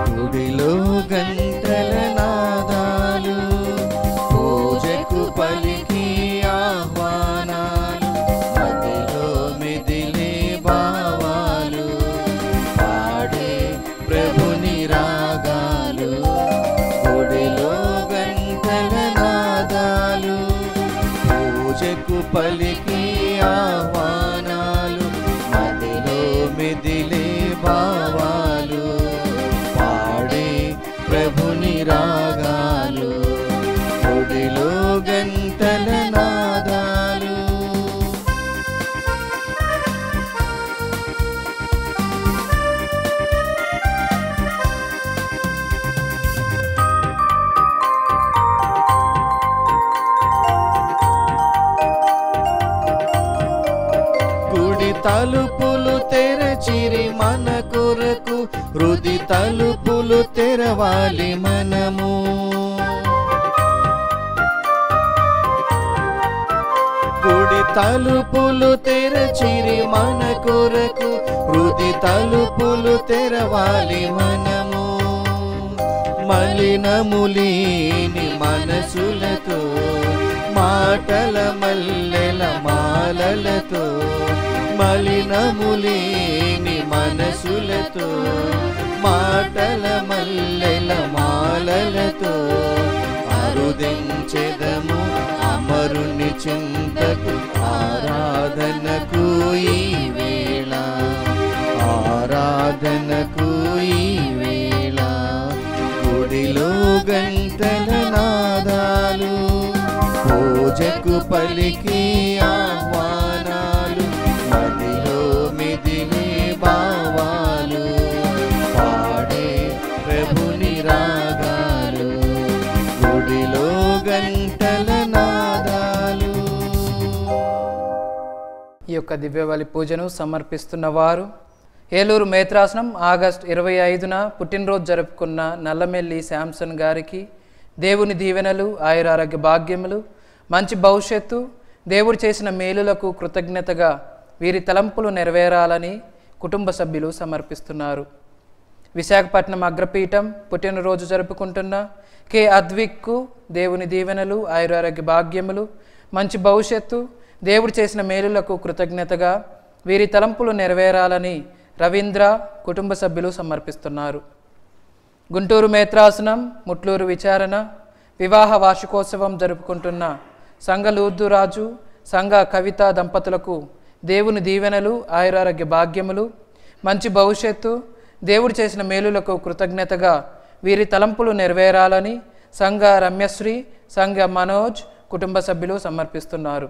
గుడిలో గంటల నాదాలు పూజకు పలికి ఆహ్వానాలు మదిలో మెదిలే భావాలు పాడే ప్రభుని రాగాలు గుడిలో గంటల నాదాలు పూజకు పలికి ఆహ్వానాలు మదిలో మెదిలే భావాలు పాడే ప్రభుని రాగాలు గుడిలో గంటల నాదాలు గుడి తలుపులు తెరచిరి మన కొరకు హృది తలుపులు తెరవాలి మనము గుడి తలుపులు తెరచిరి మన కొరకు హృది తలుపులు తెరవాలి మనము మలినములీని మనసులతో మాటల మల్లెల మాలలతో మలినములీని మనసులతో మాటల మల్లెల మాలలతో అరుదించెదము అమరుని చింతకు ఆరాధనకు ఈ వేళ ఆరాధనకు ఈ వేళ గుడిలో గంటల నాదాలు పూజకు పలికి ఆహ్వానాలు మదిలో మిదిలే భావాలు పాడే ప్రభుని రాగాలు గుడిలో గంటల నాదాలు ఈ యొక్క దివ్యబలి పూజను సమర్పిస్తున్న వారు ఏలూరు మేత్రాసనం ఆగస్ట్ ఇరవై ఐదున పుట్టినరోజు జరుపుకున్న నల్లమెల్లి శాంసన్ గారికి దేవుని దీవెనలు ఆయురారోగ్య భాగ్యములు మంచి భవిష్యత్తు దేవుడు చేసిన మేలులకు కృతజ్ఞతగా వీరి తలంపులు నెరవేరాలని కుటుంబ సభ్యులు సమర్పిస్తున్నారు విశాఖపట్నం అగ్రపీఠం పుట్టినరోజు జరుపుకుంటున్న కె అద్విక్కు దేవుని దీవెనలు ఆయురారోగ్య భాగ్యములు మంచి భవిష్యత్తు దేవుడు చేసిన మేలులకు కృతజ్ఞతగా వీరి తలంపులు నెరవేరాలని రవీంద్ర కుటుంబ సభ్యులు సమర్పిస్తున్నారు గుంటూరు మేత్రాసనం ముట్లూరు విచారణ వివాహ వార్షికోత్సవం జరుపుకుంటున్న సంఘ లూర్దురాజు సంఘ కవిత దంపతులకు దేవుని దీవెనలు ఆయురారోగ్య భాగ్యములు మంచి భవిష్యత్తు దేవుడు చేసిన మేలులకు కృతజ్ఞతగా వీరి తలంపులు నెరవేరాలని సంఘ రమ్యశ్రీ సంఘ మనోజ్ కుటుంబ సభ్యులు సమర్పిస్తున్నారు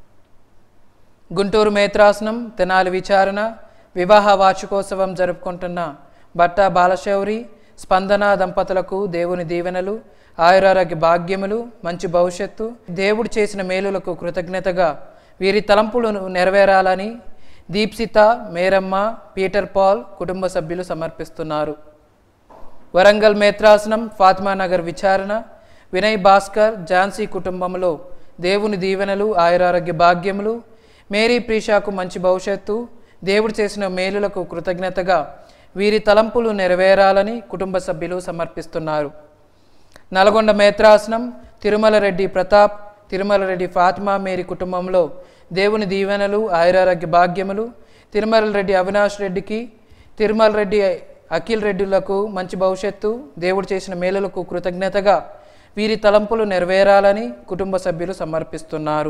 గుంటూరు మేత్రాసనం తెనాలి విచారణ వివాహ వార్షికోత్సవం జరుపుకుంటున్న భట్ట బాలశౌరి స్పందన దంపతులకు దేవుని దీవెనలు ఆయురారోగ్య భాగ్యములు మంచి భవిష్యత్తు దేవుడు చేసిన మేలులకు కృతజ్ఞతగా వీరి తలంపులు నెరవేరాలని దీప్సిత మేరమ్మ పీటర్ పాల్ కుటుంబ సభ్యులు సమర్పిస్తున్నారు వరంగల్ మేత్రాసనం ఫాతిమానగర్ విచారణ వినయ్ భాస్కర్ ఝాన్సీ కుటుంబంలో దేవుని దీవెనలు ఆయురారోగ్య భాగ్యములు మేరీ ప్రీషాకు మంచి భవిష్యత్తు దేవుడు చేసిన మేలులకు కృతజ్ఞతగా వీరి తలంపులు నెరవేరాలని కుటుంబ సభ్యులు సమర్పిస్తున్నారు నల్గొండ మేత్రాసనం తిరుమల రెడ్డి ప్రతాప్ తిరుమల రెడ్డి ఫాతిమా మేరీ కుటుంబంలో దేవుని దీవెనలు ఆయురారోగ్య భాగ్యములు తిరుమల రెడ్డి అవినాష్ రెడ్డికి తిరుమల రెడ్డి అఖిల్ రెడ్డిలకు మంచి భవిష్యత్తు దేవుడు చేసిన మేలులకు కృతజ్ఞతగా వీరి తలంపులు నెరవేరాలని కుటుంబ సభ్యులు సమర్పిస్తున్నారు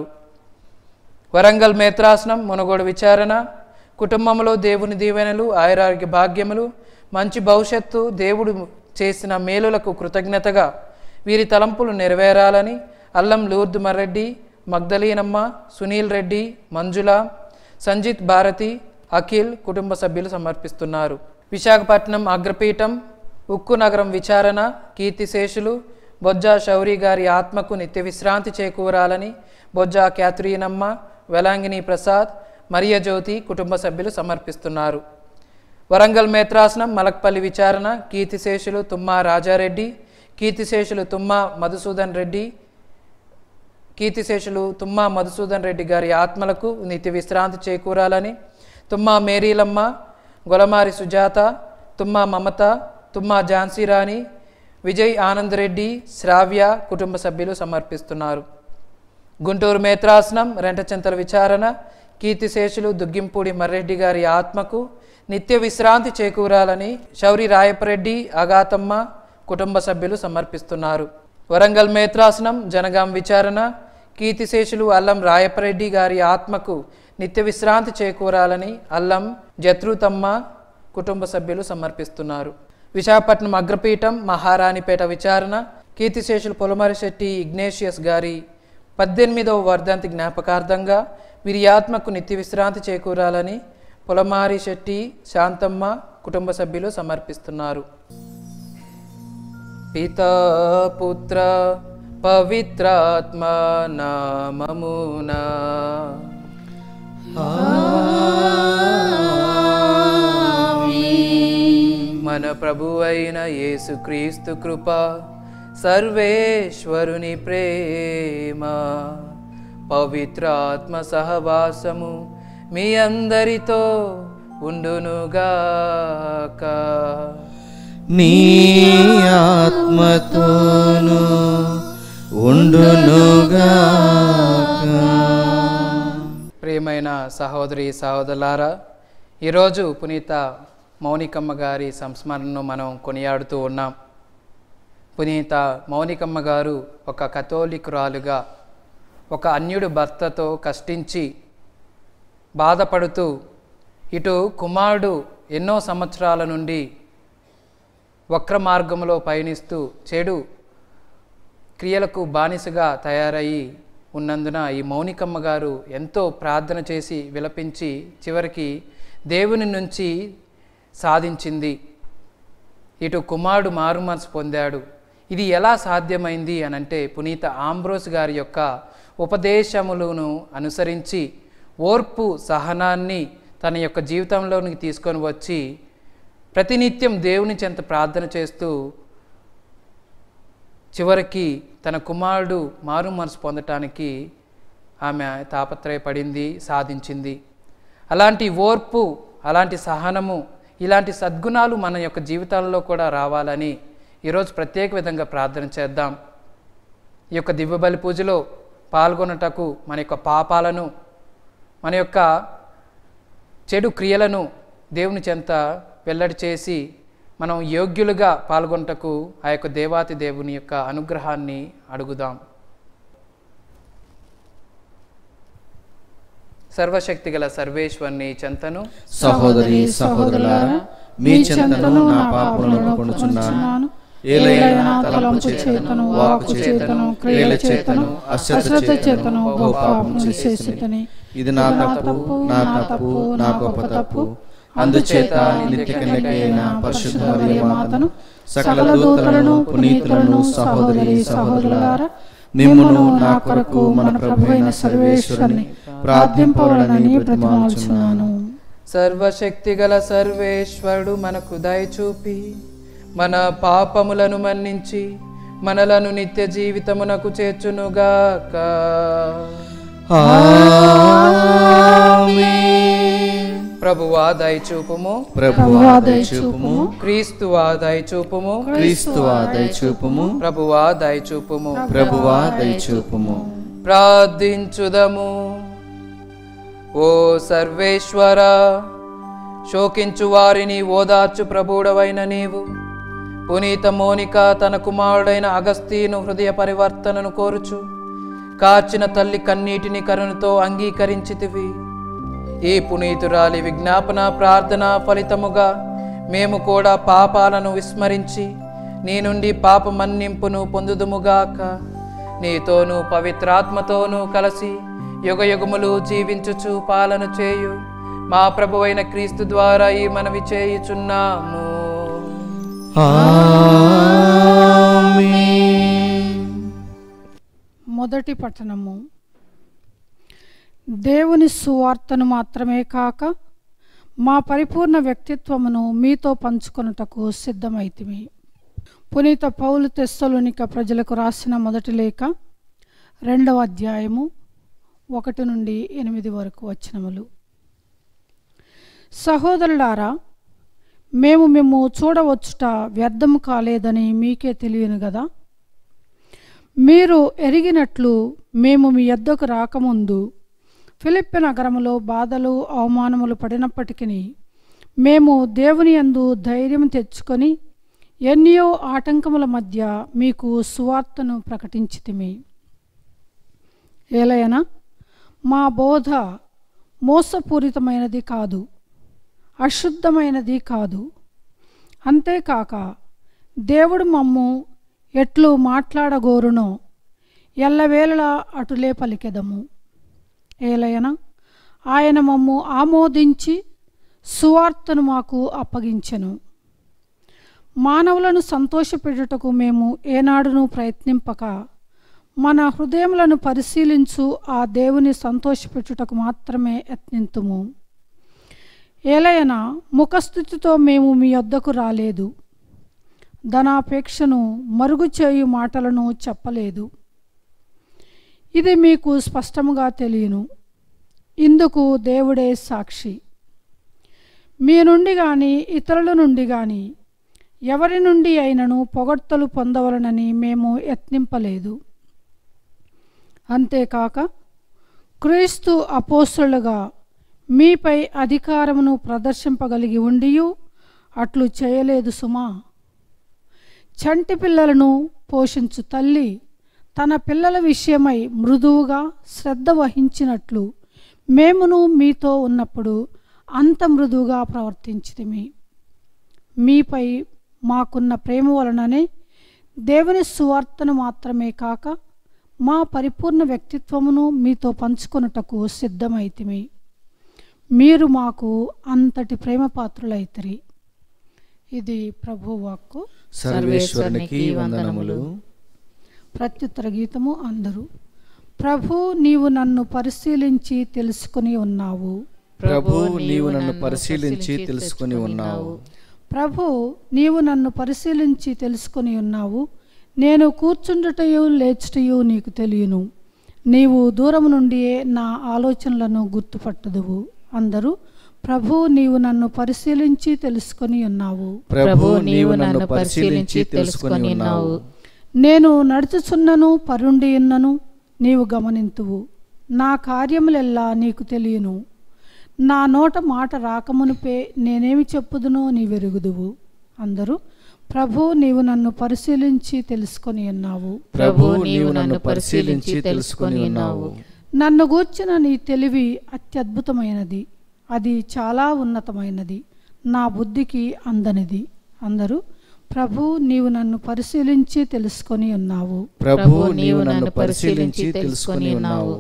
వరంగల్ మేత్రాసనం మునగోడు విచారణ కుటుంబంలో దేవుని దీవెనలు ఆయురారోగ్య భాగ్యములు మంచి భవిష్యత్తు దేవుడు చేసిన మేలులకు కృతజ్ఞతగా వీరి తలంపులు నెరవేరాలని అల్లం లూర్దు మర్రెడ్డి మగ్దలీనమ్మ సునీల్ రెడ్డి మంజుల సంజిత్ భారతి అఖిల్ కుటుంబ సభ్యులు సమర్పిస్తున్నారు విశాఖపట్నం అగ్రపీఠం ఉక్కు నగరం విచారణ కీర్తిశేషులు బొజ్జా శౌరి గారి ఆత్మకు నిత్య విశ్రాంతి చేకూరాలని బొజ్జా క్యాథరీనమ్మ వెలాంగిని ప్రసాద్ మరియ జ్యోతి కుటుంబ సభ్యులు సమర్పిస్తున్నారు వరంగల్ మేత్రాసనం మలక్పల్లి విచారణ కీర్తిశేషులు తుమ్మా రాజారెడ్డి కీర్తిశేషులు తుమ్మా మధుసూదన్ రెడ్డి కీర్తిశేషులు తుమ్మా మధుసూదన్ రెడ్డి గారి ఆత్మలకు నిత్య విశ్రాంతి చేకూరాలని తుమ్మా మేరీలమ్మ గొలమారి సుజాత తుమ్మా మమత తుమ్మా ఝాన్సీ రాణి విజయ్ ఆనంద్ రెడ్డి శ్రావ్య కుటుంబ సభ్యులు సమర్పిస్తున్నారు గుంటూరు మేత్రాసనం రెంటచింతల విచారణ కీర్తిశేషులు దుగ్గింపూడి మర్రెడ్డి గారి ఆత్మకు నిత్య విశ్రాంతి చేకూరాలని శౌరి రాయపరెడ్డి అగాతమ్మ కుటుంబ సభ్యులు సమర్పిస్తున్నారు వరంగల్ మేత్రాసనం జనగాం విచారణ కీర్తిశేషులు అల్లం రాయపరెడ్డి గారి ఆత్మకు నిత్య విశ్రాంతి చేకూరాలని అల్లం జత్రుతమ్మ కుటుంబ సభ్యులు సమర్పిస్తున్నారు విశాఖపట్నం అగ్రపీఠం మహారాణిపేట విచారణ కీర్తిశేషులు పొలమరిశెట్టి ఇగ్నేషియస్ గారి పద్దెనిమిదవ వర్ధంతి జ్ఞాపకార్థంగా వీరి ఆత్మకు నిత్య విశ్రాంతి చేకూరాలని పొలమారి శెట్టి శాంతమ్మ కుటుంబ సభ్యులు సమర్పిస్తున్నారు పితా పుత్ర పవిత్రాత్మ నామమునా మన ప్రభు అయిన యేసుక్రీస్తు కృప సర్వేశ్వరుని ప్రేమ పవిత్రాత్మ సహవాసము మీ అందరితో ఉండునుగాక నీ ఆత్మతోను ఉండునుగాక ప్రియమైన సహోదరి సహోదరులారా ఈరోజు పునీత మౌనికమ్మ గారి సంస్మరణను మనం కొనియాడుతూ ఉన్నాం పునీత మౌనికమ్మ గారు ఒక కథోలికురాలుగా ఒక అన్యుడు భర్తతో కష్టించి బాధపడుతూ ఇటు కుమారుడు ఎన్నో సంవత్సరాల నుండి వక్ర మార్గంలో పయనిస్తూ చెడు క్రియలకు బానిసగా తయారయ్యి ఉన్నందున ఈ మౌనికమ్మ గారు ఎంతో ప్రార్థన చేసి విలపించి చివరికి దేవుని నుంచి సాధించింది ఇటు కుమారుడు మారు మనసు పొందాడు ఇది ఎలా సాధ్యమైంది అని అంటే పునీత ఆంబ్రోస్ గారి యొక్క ఉపదేశములను అనుసరించి ఓర్పు సహనాన్ని తన యొక్క జీవితంలోనికి తీసుకొని వచ్చి ప్రతినిత్యం దేవుని చెంత ప్రార్థన చేస్తూ చివరికి తన కుమారుడు మారు మనసు పొందటానికి ఆమె తాపత్రయపడింది సాధించింది అలాంటి ఓర్పు అలాంటి సహనము ఇలాంటి సద్గుణాలు మన యొక్క జీవితాల్లో కూడా రావాలని ఈరోజు ప్రత్యేక విధంగా ప్రార్థన చేద్దాం ఈ యొక్క దివ్యబలి పూజలో పాల్గొనటకు మన యొక్క పాపాలను మన యొక్క చెడు క్రియలను దేవుని చెంత వెల్లడి చేసి మనం యోగ్యులుగా పాల్గొనటకు ఆ యొక్క దేవాతి దేవుని యొక్క అనుగ్రహాన్ని అడుగుదాం సర్వశక్తి గల సర్వేశ్వరుని చెంతను సహోదరి సహోదరులారా మీ చింతను నా పాపములను కొనుచున్నాను ఏలైనా తలంపు చేతను వాకు చేతను క్రియల చేతను అశ్రద్ధ చేతను బహుపాపము చేసేసితని ఇది నా తప్పు నా తప్పు నా గొప్ప తప్పు అందుచేత నిత్య కన్యకైన పరిశుద్ధ మరియ మాతను సకల దూతలను పునీతులను సహోదరి సహోదరులారా మిమ్మును నా కొరకు మన ప్రభు అయిన సర్వేశ్వరుని ప్రార్థింపవలనని బ్రతిమాలుచున్నాను సర్వశక్తి గల సర్వేశ్వరుడు మనకు దయచూపి మన పాపములను మన్నించి మనలను నిత్య జీవితమునకు చేర్చునుగాక ప్రభువా దయచూపుము ప్రభువా దయచూపుము క్రీస్తువా దయచూపుము క్రీస్తువా దయచూపుము ప్రభువా దయచూపుము ప్రభువా దయచూపుము ప్రార్థించుదము ఓ సర్వేశ్వర శోకించు వారిని ఓదార్చు ప్రభుడవైన నీవు పునీత మోనిక తన కుమారుడైన అగస్తీను హృదయ పరివర్తనను కోరుచు కాచిన తల్లి కన్నీటిని కరుణతో అంగీకరించితివి ఈ పునీతురాలి విజ్ఞాపన ప్రార్థన ఫలితముగా మేము కూడా పాపాలను విస్మరించి నీ నుండి పాప మన్నింపును పొందుదుముగాక నీతోనూ పవిత్రాత్మతోనూ కలిసి యుగయుగములు జీవించుచు పాలన చేయు మా ప్రభువైన క్రీస్తు ద్వారా ఈ మనవి చేయుచున్నాము మొదటి పట్టణము దేవుని సువార్తను మాత్రమే కాక మా పరిపూర్ణ వ్యక్తిత్వమును మీతో పంచుకొనుటకు సిద్ధమైతిమి పునీత పౌలు తెస్సలోనిక ప్రజలకు రాసిన మొదటి లేఖ రెండవ అధ్యాయము ఒకటి నుండి ఎనిమిది వరకు వచనములు సహోదరులారా మేము మేము చూడవచ్చుట వ్యర్థము కాలేదని మీకే తెలియను కదా మీరు ఎరిగినట్లు మేము మీ యొద్దకు రాకముందు ఫిలిప్పి నగరములో బాధలు అవమానములు పడినప్పటికీ మేము దేవుని యందు ధైర్యం తెచ్చుకొని ఎన్నో ఆటంకముల మధ్య మీకు సువార్తను ప్రకటించితిమి ఏలయనా మా బోధ మోసపూరితమైనది కాదు అశుద్ధమైనది కాదు అంతేకాక దేవుడు మమ్ము ఎట్లు మాట్లాడగోరునో ఎల్లవేళలా అటులే పలికెదము ఏలయన ఆయన మమ్ము ఆమోదించి సువార్తను మాకు అప్పగించెను మానవులను సంతోషపెట్టుటకు మేము ఏనాడును ప్రయత్నింపక మన హృదయములను పరిశీలించు ఆ దేవుని సంతోషపెట్టుటకు మాత్రమే యత్నింతుము ఏలయన ముఖస్థుతితో మేము మీ వద్దకు రాలేదు ధనాపేక్షను మరుగు చేయు మాటలను చెప్పలేదు ఇది మీకు స్పష్టముగా తెలియను ఇందుకు దేవుడే సాక్షి మీ నుండి కానీ ఇతరుల నుండి కానీ ఎవరి నుండి అయినను పొగడ్తలు పొందవలనని మేము యత్నింపలేదు అంతేకాక క్రీస్తు అపోస్తులుగా మీపై అధికారమును ప్రదర్శింపగలిగి ఉండియు అట్లు చేయలేదు సుమా చంటి పిల్లలను పోషించు తల్లి తన పిల్లల విషయమై మృదువుగా శ్రద్ధ వహించినట్లు మేమును మీతో ఉన్నప్పుడు అంత మృదువుగా ప్రవర్తించితిమి మీపై మాకున్న ప్రేమ వలననే దేవుని సువార్తను మాత్రమే కాక మా పరిపూర్ణ వ్యక్తిత్వమును మీతో పంచుకొనుటకు సిద్ధమైతిమి మీరు మాకు అంతటి ప్రేమ పాత్రులైతిరి ఇది ప్రభు వాక్కు సర్వేశ్వరునికి వందనములు ప్రత్యుత్తర గీతము అందరూ ప్రభు నీవు నన్ను పరిశీలించి తెలుసుకుని ఉన్నావు ప్రభు నీవు నన్ను పరిశీలించి తెలుసుకుని ఉన్నావు ప్రభు నీవు నన్ను పరిశీలించి తెలుసుకుని ఉన్నావు నేను కూర్చుండుటయు లేచుటయు నీకు తెలియను నీవు దూరం నుండియే నా ఆలోచనలను గుర్తుపట్టదువు అందరూ ప్రభు నీవు నన్ను పరిశీలించి తెలుసుకొని ఉన్నావు ప్రభు నీవు నన్ను పరిశీలించి తెలుసుకుని ఉన్నావు నేను నడుచుచున్నను పరుండి ఉన్నను నీవు గమనింతువు నా కార్యములెల్లా నీకు తెలియను నా నోట మాట రాకమునిపే నేనేమి చెప్పుదునో నీవెరుగుదువు అందరూ ప్రభు నీవు నన్ను పరిశీలించి తెలుసుకొని ఉన్నావు ప్రభు నీవు నన్ను పరిశీలించి తెలుసుకుని ఉన్నావు నన్ను గూర్చిన నీ తెలివి అత్యద్భుతమైనది అది చాలా ఉన్నతమైనది నా బుద్ధికి అందనిది అందరూ ప్రభు నీవు నన్ను పరిశీలించి తెలుసుకొని ఉన్నావు ప్రభు నీవు నన్ను పరిశీలించి తెలుసుకుని ఉన్నావు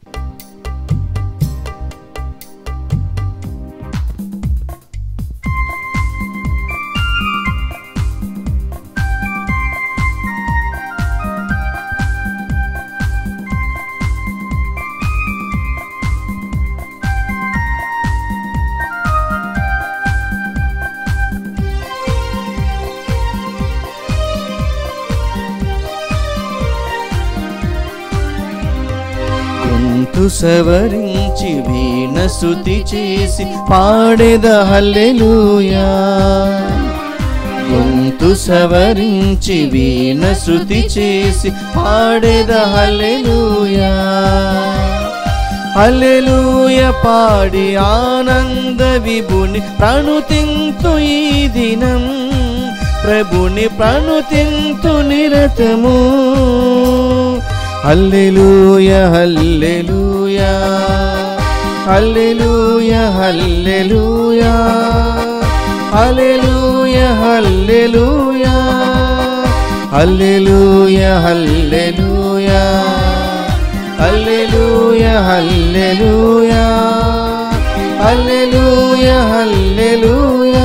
గొంతు సవరించి వీణ శృతి చేసి పాడెద హల్లెలూయా గొంతు సవరించి వీణ శృతి చేసి పాడెద హల్లెలూయా హల్లెలూయ పాడి ఆనంద విభుని ప్రణుతింతు ఈ దినం ప్రభుని ప్రణుతింతు నిరతము హల్లెలూయ హల్లెలూయ హల్లెలూయ హల్లెలూయ హల్లెలూయ హల్లెలూయ హల్లెలూయ హల్లెలూయ హల్లెలూయ హల్లెలూయ హల్లెలూయ హల్లెలూయ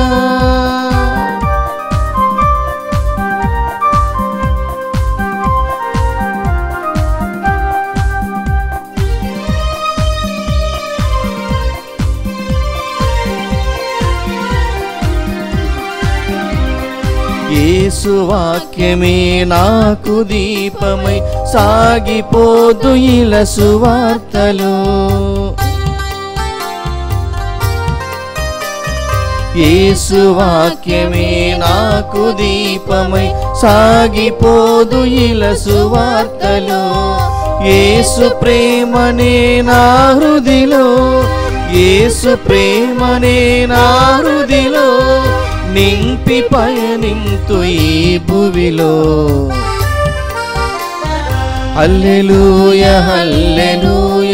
యేసు వాక్యమే నాకు దీపమై సాగిపోదు ఇల సువార్తలు యేసు వాక్యమే నాకు దీపమై సాగిపోదు ఇలసు వార్తలో యేసు ప్రేమనే నా హృదిలో యేసు ప్రేమనే నా హృదిలో నింపి పయనింతు ఈ భువిలో హల్లెలూయ హల్లెలూయ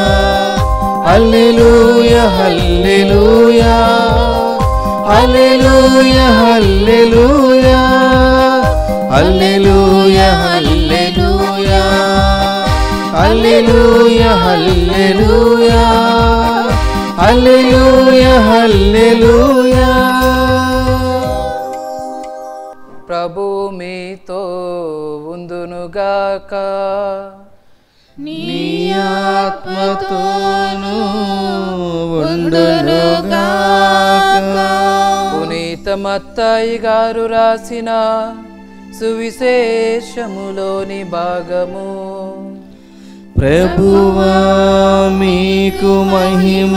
హల్లెలూయ హల్లెలూయ హల్లెలూయ హల్లెలూయ హల్లెలూయ హల్లెలూయ హల్లెలూయ హల్లెలూయ హల్లెలూయ హల్లెలూయ ప్రభు మీతో ఉందునుగాక నీ ఆత్మతోను ఉండునుగాక పునీత మత్తాయి గారు రాసిన సువిశేషములోని భాగము ప్రభువా మీకు మహిమ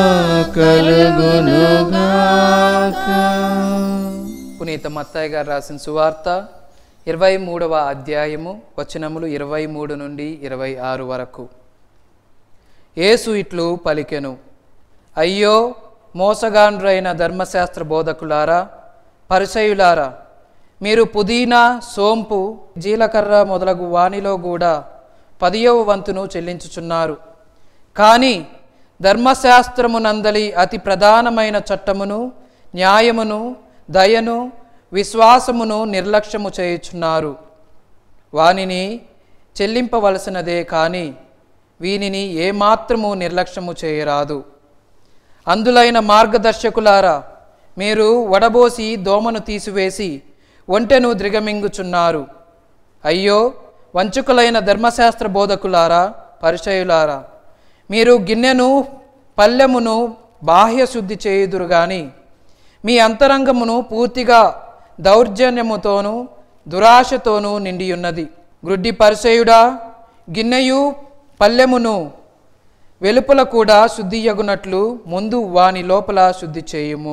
కలుగునుగాక పునీత మత్తాయి గారు రాసిన సువార్త ఇరవై మూడవ అధ్యాయము వచనములు ఇరవై మూడు నుండి ఇరవై ఆరు వరకు యేసు ఇట్లు పలికెను అయ్యో మోసగాండ్రైన ధర్మశాస్త్ర బోధకులారా పరిసయులారా మీరు పుదీనా సోంపు జీలకర్ర మొదలగు వానిలో కూడా పదియవ వంతును చెల్లించుచున్నారు కానీ ధర్మశాస్త్రమునందలి అతి ప్రధానమైన చట్టమును న్యాయమును దయను విశ్వాసమును నిర్లక్ష్యము చేయుచున్నారు వానిని చెల్లింపవలసినదే కానీ వీనిని ఏమాత్రము నిర్లక్ష్యము చేయరాదు అందులైన మార్గదర్శకులారా మీరు వడబోసి దోమను తీసివేసి ఒంటెను ద్రిగమింగుచున్నారు అయ్యో వంచుకులైన ధర్మశాస్త్ర బోధకులారా పరిచయులారా మీరు గిన్నెను పల్లెమును బాహ్య శుద్ధి చేయుదురు గాని మీ అంతరంగమును పూర్తిగా దౌర్జన్యముతోనూ దురాశతోనూ నిండియున్నది గ్రుడ్డి పరిచయుడా గిన్నెయు పల్లెమును వెలుపల కూడా శుద్ధియగునట్లు ముందు వాని లోపల శుద్ధి చేయుము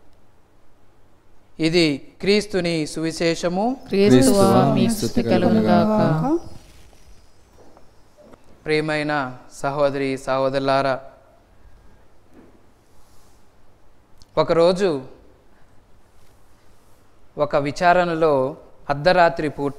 ఇది క్రీస్తుని సువిశేషము క్రీస్తువా మీ స్థుతి కలుగునుగాక ప్రియమైన సహోదరి సహోదరులారా ఒకరోజు ఒక విచారణలో అర్ధరాత్రి పూట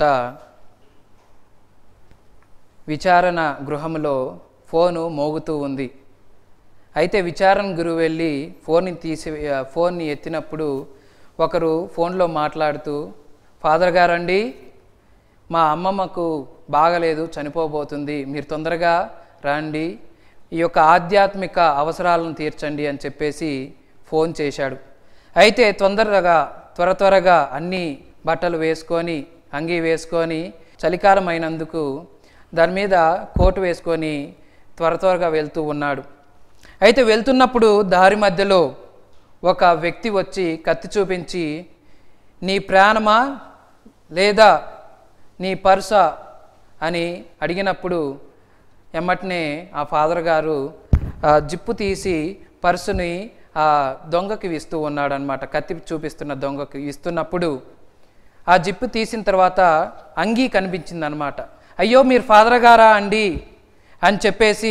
విచారణ గృహంలో ఫోను మోగుతూ ఉంది అయితే విచారణ గురువు వెళ్ళి ఫోన్ని తీసి ఫోన్ని ఎత్తినప్పుడు ఒకరు ఫోన్లో మాట్లాడుతూ ఫాదర్ గారండి మా అమ్మమ్మకు బాగలేదు చనిపోబోతుంది మీరు తొందరగా రండి ఈ యొక్క ఆధ్యాత్మిక అవసరాలను తీర్చండి అని చెప్పేసి ఫోన్ చేశాడు అయితే తొందరగా త్వర త్వరగా అన్ని బట్టలు వేసుకొని అంగీ వేసుకొని చలికాలం అయినందుకు దాని మీద కోటు వేసుకొని త్వర త్వరగా వెళ్తూ ఉన్నాడు అయితే వెళ్తున్నప్పుడు దారి మధ్యలో ఒక వ్యక్తి వచ్చి కత్తి చూపించి నీ ప్రాణమా లేదా నీ పర్సా అని అడిగినప్పుడు ఎమ్మటనే ఆ ఫాదర్ గారు ఆ జిప్పు తీసి పర్సుని ఆ దొంగకి ఇస్తూ ఉన్నాడు అనమాట కత్తి చూపిస్తున్న దొంగకి ఇస్తున్నప్పుడు ఆ జిప్పు తీసిన తర్వాత అంగీ కనిపించింది అనమాట అయ్యో మీరు ఫాదర్ గారా అండి అని చెప్పేసి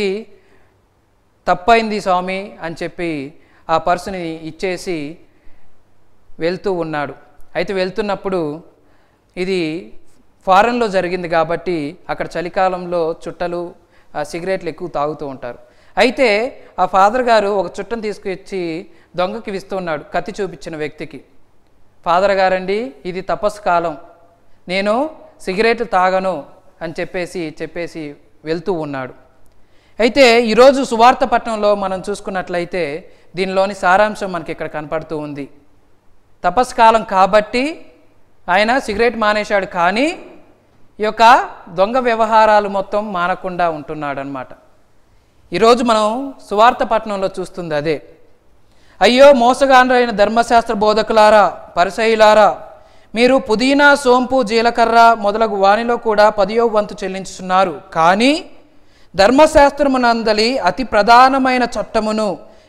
తప్పైంది స్వామి అని చెప్పి ఆ పర్సుని ఇచ్చేసి వెళ్తూ ఉన్నాడు అయితే వెళ్తున్నప్పుడు ఇది ఫారెన్లో జరిగింది కాబట్టి అక్కడ చలికాలంలో చుట్టలు ఆ, సిగరెట్లు ఎక్కువ తాగుతూ ఉంటారు అయితే ఆ ఫాదర్ గారు ఒక చుట్టను తీసుకొచ్చి దొంగకి ఇస్తూ ఉన్నాడు కత్తి చూపించిన వ్యక్తికి ఫాదర్ గారండి ఇది తపస్సు కాలం నేను సిగరెట్ తాగను అని చెప్పేసి చెప్పేసి వెళ్తూ ఉన్నాడు అయితే ఈరోజు సువార్త పట్టణంలో మనం చూసుకున్నట్లయితే దీనిలోని సారాంశం మనకి ఇక్కడ కనపడుతూ ఉంది తపస్కాలం కాబట్టి ఆయన సిగరెట్ మానేశాడు కానీ ఈ యొక్క దొంగ వ్యవహారాలు మొత్తం మానకుండా ఉంటున్నాడు అనమాట ఈరోజు మనం సువార్త పట్టణంలో చూస్తుంది అదే అయ్యో మోసగాండ్రైన ధర్మశాస్త్ర బోధకులారా పరిసయులారా మీరు పుదీనా సోంపు జీలకర్ర మొదలగు వానిలో కూడా పదియో వంతు చెల్లించుతున్నారు కానీ ధర్మశాస్త్రమునందలి అతి ప్రధానమైన చట్టమును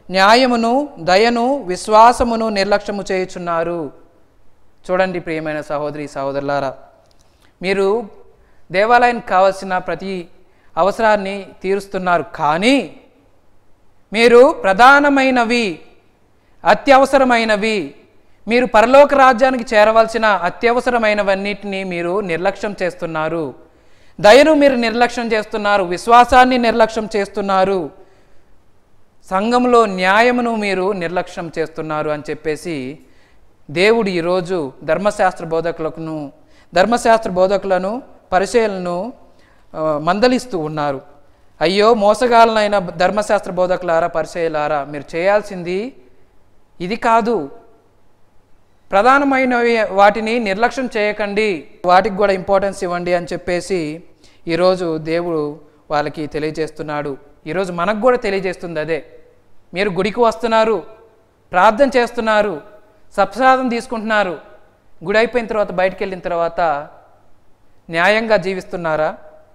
న్యాయమును దయను విశ్వాసమును నిర్లక్ష్యము చేయుచున్నారు చూడండి ప్రియమైన సహోదరి సహోదరులారా మీరు దేవాలయానికి కావలసిన ప్రతి అవసరాన్ని తీరుస్తున్నారు కానీ మీరు ప్రధానమైనవి అత్యవసరమైనవి మీరు పరలోక రాజ్యానికి చేరవలసిన అత్యవసరమైనవన్నిటిని మీరు నిర్లక్ష్యం చేస్తున్నారు దయను మీరు నిర్లక్ష్యం చేస్తున్నారు విశ్వాసాన్ని నిర్లక్ష్యం చేస్తున్నారు సంఘంలో న్యాయమును మీరు నిర్లక్ష్యం చేస్తున్నారు అని చెప్పేసి దేవుడు ఈరోజు ధర్మశాస్త్ర బోధకులను ధర్మశాస్త్ర బోధకులను పరిచయలను ఆ, మందలిస్తూ ఉన్నారు అయ్యో మోసగాలనైన ధర్మశాస్త్ర బోధకులారా పరిచయలారా మీరు చేయాల్సింది ఇది కాదు ప్రధానమైన వాటిని నిర్లక్ష్యం చేయకండి వాటికి కూడా ఇంపార్టెన్స్ ఇవ్వండి అని చెప్పేసి ఈరోజు దేవుడు వాళ్ళకి తెలియజేస్తున్నాడు ఈరోజు మనకు కూడా తెలియజేస్తుంది అదే మీరు గుడికి వస్తున్నారు ప్రార్థన చేస్తున్నారు సప్రసాదం తీసుకుంటున్నారు గుడి అయిపోయిన తర్వాత బయటికి వెళ్ళిన తర్వాత న్యాయంగా జీవిస్తున్నారా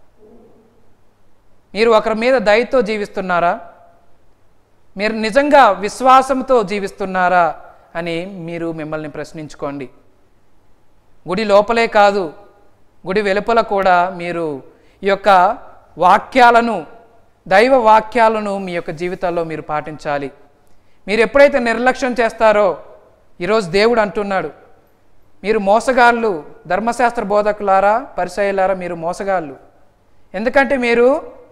మీరు ఒకరి మీద దయతో జీవిస్తున్నారా మీరు నిజంగా విశ్వాసంతో జీవిస్తున్నారా అని మీరు మిమ్మల్ని ప్రశ్నించుకోండి గుడి లోపలే కాదు గుడి వెలుపల కూడా మీరు ఈ యొక్క వాక్యాలను దైవ వాక్యాలను మీ యొక్క జీవితాల్లో మీరు పాటించాలి మీరు ఎప్పుడైతే నిర్లక్ష్యం చేస్తారో ఈరోజు దేవుడు అంటున్నాడు మీరు మోసగాళ్ళు ధర్మశాస్త్ర బోధకులారా పరిచయలారా మీరు మోసగాళ్ళు ఎందుకంటే మీరు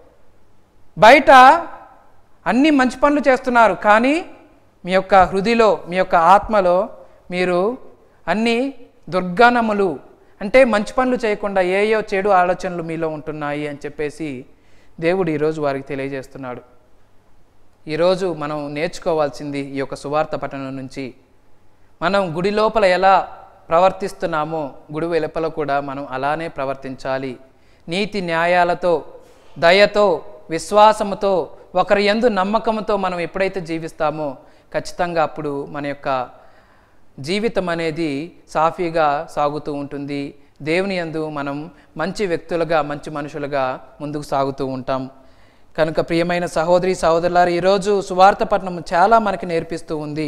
బయట అన్ని మంచి పనులు చేస్తున్నారు కానీ మీ యొక్క హృదిలో మీ యొక్క ఆత్మలో మీరు అన్ని దుర్గణములు అంటే మంచి పనులు చేయకుండా ఏయో చెడు ఆలోచనలు మీలో ఉంటున్నాయి అని చెప్పేసి దేవుడు ఈరోజు వారికి తెలియజేస్తున్నాడు ఈరోజు మనం నేర్చుకోవాల్సింది ఈ యొక్క సువార్త పఠనం నుంచి మనం గుడి లోపల ఎలా ప్రవర్తిస్తున్నామో గుడి వెలుపల కూడా మనం అలానే ప్రవర్తించాలి నీతి న్యాయాలతో దయతో విశ్వాసముతో ఒకరి యందు నమ్మకంతో మనం ఎప్పుడైతే జీవిస్తామో ఖచ్చితంగా అప్పుడు మన యొక్క జీవితం అనేది సాఫీగా సాగుతూ ఉంటుంది దేవుని యందు మనం మంచి వ్యక్తులుగా మంచి మనుషులుగా ముందుకు సాగుతూ ఉంటాం కనుక ప్రియమైన సహోదరి సహోదరులారు ఈరోజు సువార్త పట్నం చాలా మనకి నేర్పిస్తూ ఉంది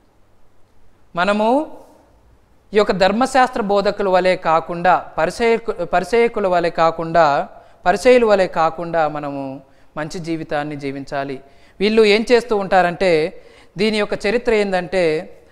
మనము ఈ యొక్క ధర్మశాస్త్ర బోధకుల వలె కాకుండా పరిచయకు పరిచయకుల వలె కాకుండా పరిచయుల వలె కాకుండా మనము మంచి జీవితాన్ని జీవించాలి వీళ్ళు ఏం చేస్తూ ఉంటారంటే దీని యొక్క చరిత్ర ఏంటంటే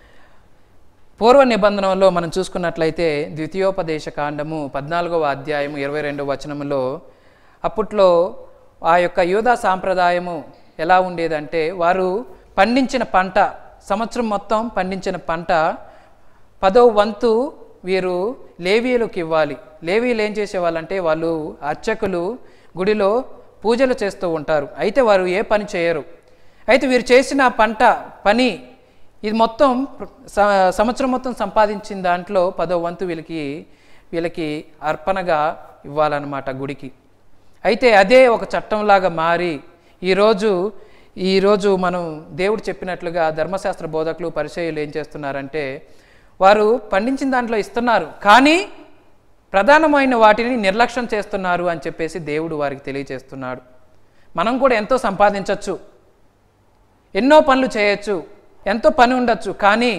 పూర్వ నిబంధనలో మనం చూసుకున్నట్లయితే ద్వితీయోపదేశ కాండము పద్నాలుగవ అధ్యాయము ఇరవై రెండవ వచనములో అప్పట్లో ఆ యొక్క యూదా సాంప్రదాయము ఎలా ఉండేదంటే వారు పండించిన పంట సంవత్సరం మొత్తం పండించిన పంట పదో వంతు వీరు లేవీయులకు ఇవ్వాలి లేవీయులు ఏం చేసేవాళ్ళంటే వాళ్ళు అర్చకులు గుడిలో పూజలు చేస్తూ ఉంటారు అయితే వారు ఏ పని చేయరు అయితే వీరు చేసిన పంట పని ఇది మొత్తం స- సంవత్సరం మొత్తం సంపాదించిన దాంట్లో పదో వంతు వీళ్ళకి వీళ్ళకి అర్పణగా ఇవ్వాలన్నమాట గుడికి అయితే అదే ఒక చట్టంలాగా మారి ఈరోజు ఈరోజు మనం దేవుడు చెప్పినట్లుగా ధర్మశాస్త్ర బోధకులు పరిచయులు ఏం చేస్తున్నారంటే వారు పండించిన దాంట్లో ఇస్తున్నారు కానీ ప్రధానమైన వాటిని నిర్లక్ష్యం చేస్తున్నారు అని చెప్పేసి దేవుడు వారికి తెలియజేస్తున్నాడు మనం కూడా ఎంతో సంపాదించవచ్చు ఎన్నో పనులు చేయొచ్చు ఎంతో పని ఉండొచ్చు కానీ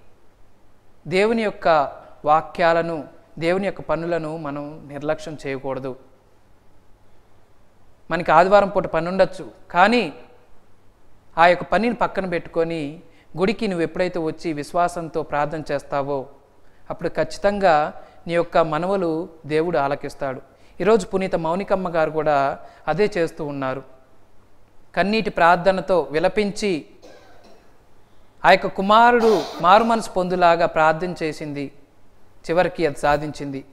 దేవుని యొక్క వాక్యాలను దేవుని యొక్క పనులను మనం నిర్లక్ష్యం చేయకూడదు మనకి ఆదివారం పూట పని ఉండొచ్చు కానీ ఆ యొక్క పనిని పక్కన పెట్టుకొని గుడికి నువ్వు ఎప్పుడైతే వచ్చి విశ్వాసంతో ప్రార్థన చేస్తావో అప్పుడు ఖచ్చితంగా నీ యొక్క మనవలు దేవుడు ఆలకిస్తాడు ఈరోజు పునీత మౌనికమ్మ గారు కూడా అదే చేస్తూ ఉన్నారు కన్నీటి ప్రార్థనతో విలపించి ఆ యొక్క కుమారుడు మారు మనసు పొందులాగా ప్రార్థన చేసింది చివరికి అది సాధించింది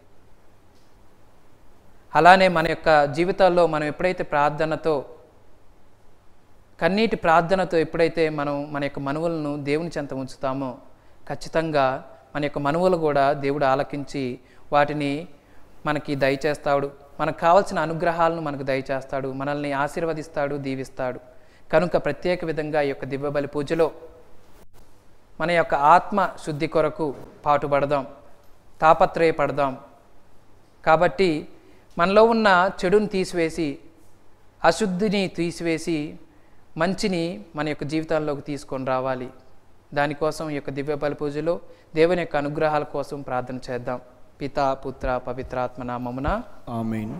అలానే మన యొక్క జీవితాల్లో మనం ఎప్పుడైతే ప్రార్థనతో కన్నీటి ప్రార్థనతో ఎప్పుడైతే మనం మన యొక్క మనువులను దేవుని చెంత ఉంచుతామో ఖచ్చితంగా మన యొక్క మనువులు కూడా దేవుడు ఆలకించి వాటిని మనకి దయచేస్తాడు మనకు కావాల్సిన అనుగ్రహాలను మనకు దయచేస్తాడు మనల్ని ఆశీర్వదిస్తాడు దీవిస్తాడు కనుక ప్రత్యేక విధంగా ఈ యొక్క దివ్యబలి పూజలో మన యొక్క ఆత్మ శుద్ధి కొరకు పాటుపడదాం తాపత్రయపడదాం కాబట్టి మనలో ఉన్న చెడుని తీసివేసి అశుద్ధిని తీసివేసి మంచిని మన యొక్క జీవితాల్లోకి తీసుకొని రావాలి దానికోసం ఈ యొక్క దివ్య బలి పూజలో దేవుని యొక్క అనుగ్రహాల కోసం ప్రార్థన చేద్దాం పిత పుత్ర పవిత్రాత్మ నామమున ఆమెన్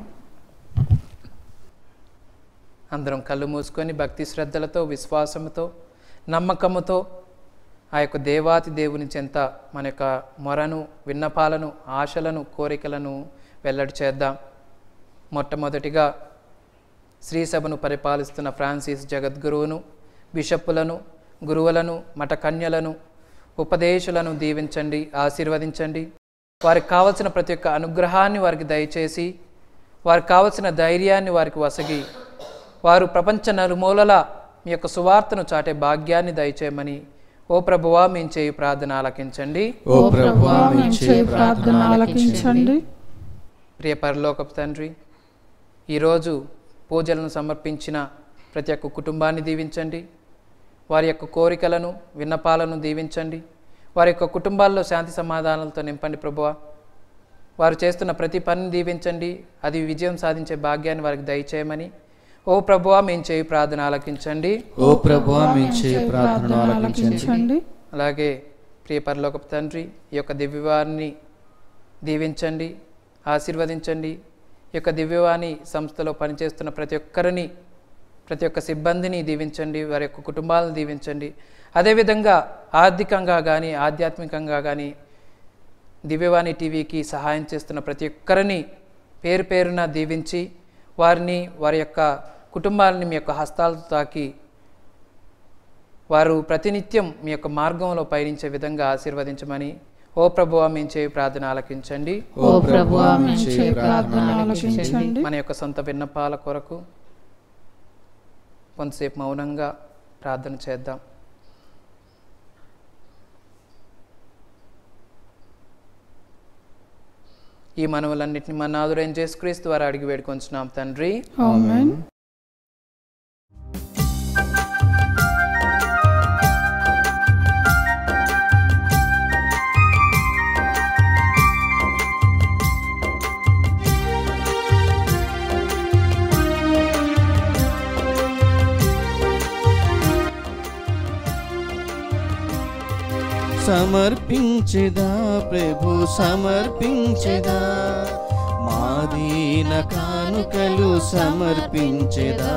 అందరం కళ్ళు మూసుకొని భక్తి శ్రద్ధలతో విశ్వాసంతో నమ్మకముతో ఆ యొక్క దేవాతి దేవుని చెంత మన యొక్క మొరను విన్నపాలను ఆశలను కోరికలను వెల్లడి చేద్దాం మొట్టమొదటిగా శ్రీసభను పరిపాలిస్తున్న ఫ్రాన్సిస్ జగద్గురువును బిషప్పులను గురువులను మఠ కన్యలను ఉపదేశులను దీవించండి ఆశీర్వదించండి వారికి కావలసిన ప్రతి ఒక్క అనుగ్రహాన్ని వారికి దయచేసి వారికి కావలసిన ధైర్యాన్ని వారికి వసగి వారు ప్రపంచ నలుమూలల మీ యొక్క సువార్తను చాటే భాగ్యాన్ని దయచేయమని ఓ ప్రభువా మేము చేయి ప్రార్థన ఆలకించండి ఓ ప్రభువా మేము చేయి ప్రార్థన ఆలకించండి ప్రియ పరలోకపు తండ్రి ఈరోజు పూజలను సమర్పించిన ప్రతి ఒక్క కుటుంబాన్ని దీవించండి వారి యొక్క కోరికలను విన్నపాలను దీవించండి వారి యొక్క కుటుంబాల్లో శాంతి సమాధానాలతో నింపండి ప్రభువా వారు చేస్తున్న ప్రతి పనిని దీవించండి అది విజయం సాధించే భాగ్యాన్ని వారికి దయచేయమని ఓ ప్రభువా మేము చేయి ప్రార్థన ఆలకించండి ఓ ప్రభువా మేము చేయి ప్రార్థన ఆలకించండి ఆలకించండి అలాగే ప్రియ పరలోకపు తండ్రి ఈ యొక్క దివ్యవారిని దీవించండి ఆశీర్వదించండి ఈ యొక్క దివ్యవాణి సంస్థలో పనిచేస్తున్న ప్రతి ఒక్కరిని ప్రతి ఒక్క సిబ్బందిని దీవించండి వారి యొక్క కుటుంబాలను దీవించండి అదేవిధంగా ఆర్థికంగా కానీ ఆధ్యాత్మికంగా కానీ దివ్యవాణి టీవీకి సహాయం చేస్తున్న ప్రతి ఒక్కరిని పేరు పేరున దీవించి వారిని వారి యొక్క కుటుంబాలని మీ యొక్క హస్తాలతో తాకి వారు ప్రతినిత్యం మీ యొక్క మార్గంలో పయనించే విధంగా ఆశీర్వదించమని ఓ ప్రభువా మేము చేయి ప్రార్థన ఆలకించండి ఓ ప్రభువా మేము చేయి ప్రార్థన ఆలకించండి మన యొక్క సొంత విన్నపాల కొరకు కొంతసేపు మౌనంగా ప్రార్థన చేద్దాం ఈ మనవులన్నింటినీ మన నాదురైన చేసుక్రీస్తు వారు అడిగి వేడుకొంచున్నాం తండ్రి ఆమేన్ సమర్పించెదా ప్రభు సమర్పించెదా మాదీన కానుకలు సమర్పించెదా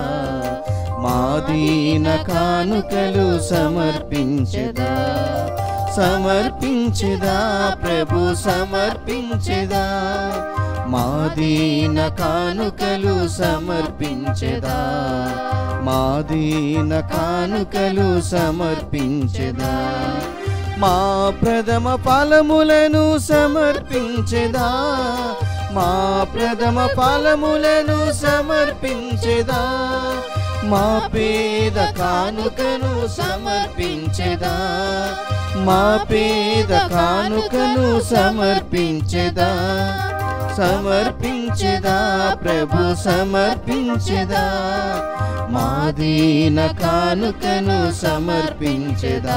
మాదీన కానుకలు సమర్పించెదా సమర్పించెదా ప్రభు సమర్పించెదా మాదీన కానుకలు సమర్పించెదా మాదీన కానుకలు సమర్పించెదా మా ప్రథమ ఫలములను సమర్పించెదా మా ప్రథమ ఫలములను సమర్పించెదా మా పేద కానుకను సమర్పించెదా మా పేద కానుకను సమర్పించెదా సమర్పించెదా ప్రభు సమర్పించెదా మాదీన కానుకను సమర్పించెదా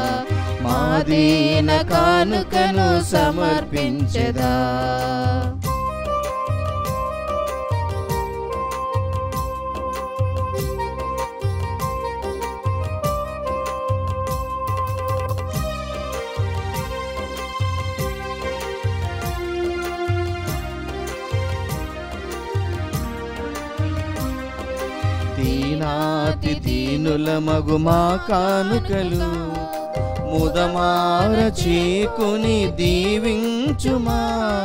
మాదీన కానుకను సమర్పించెదా దీనాతి దీనుల మగు మా కానుకలు ముదమార చేకుని దీవించుమా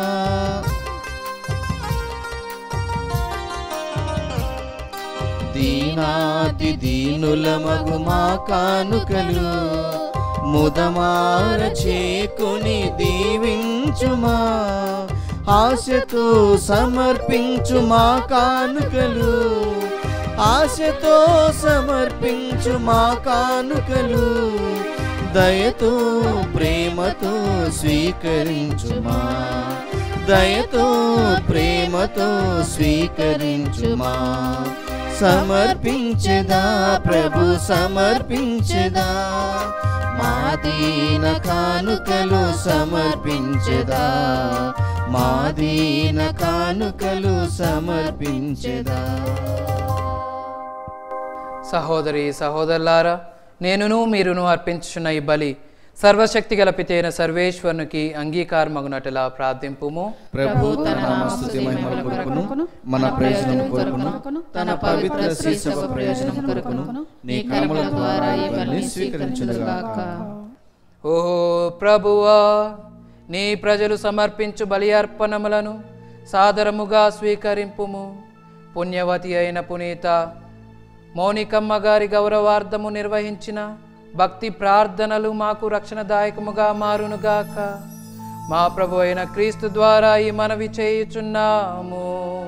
దీనాతి దీనుల మగు మా కానుకలు ముదమార చేకుని దీవించుమా ఆశతో సమర్పించు మా కానుకలు ఆశతో సమర్పించు మా కానుకలు దయతో ప్రేమతో స్వీకరించుమా దయతో ప్రేమతో స్వీకరించుమా సమర్పించెదా ప్రభు సమర్పించెదా మాదీన కానుకలు సమర్పించెదా మాదీన కానుకలు సమర్పించెదా సహోదరి సహోదరులారా నేనును మీరును అర్పించుచున్న ఈ బలి సర్వశక్తి గల పితైన సర్వేశ్వరునికి అంగీకారమగునట్లా ప్రార్థింపుము ప్రభు తన నామస్తుతి మహిమల కొరకును మన ప్రయోజనం కొరకును తన పవిత్ర శ్రీసభ ప్రయోజనం కొరకును నీ కర్మల ద్వారా ఈ బలిని స్వీకరించుగాక ఓ ప్రభువా నీ ప్రజలు సమర్పించు బలి అర్పణములను సాదరముగా స్వీకరింపుము పుణ్యవతి అయిన పునీత మౌనికమ్మ గారి గౌరవార్థము నిర్వహించిన భక్తి ప్రార్థనలు మాకు రక్షణదాయకముగా మారునుగాక మా ప్రభు అయిన క్రీస్తు ద్వారా ఈ మనవి చేయుచున్నాము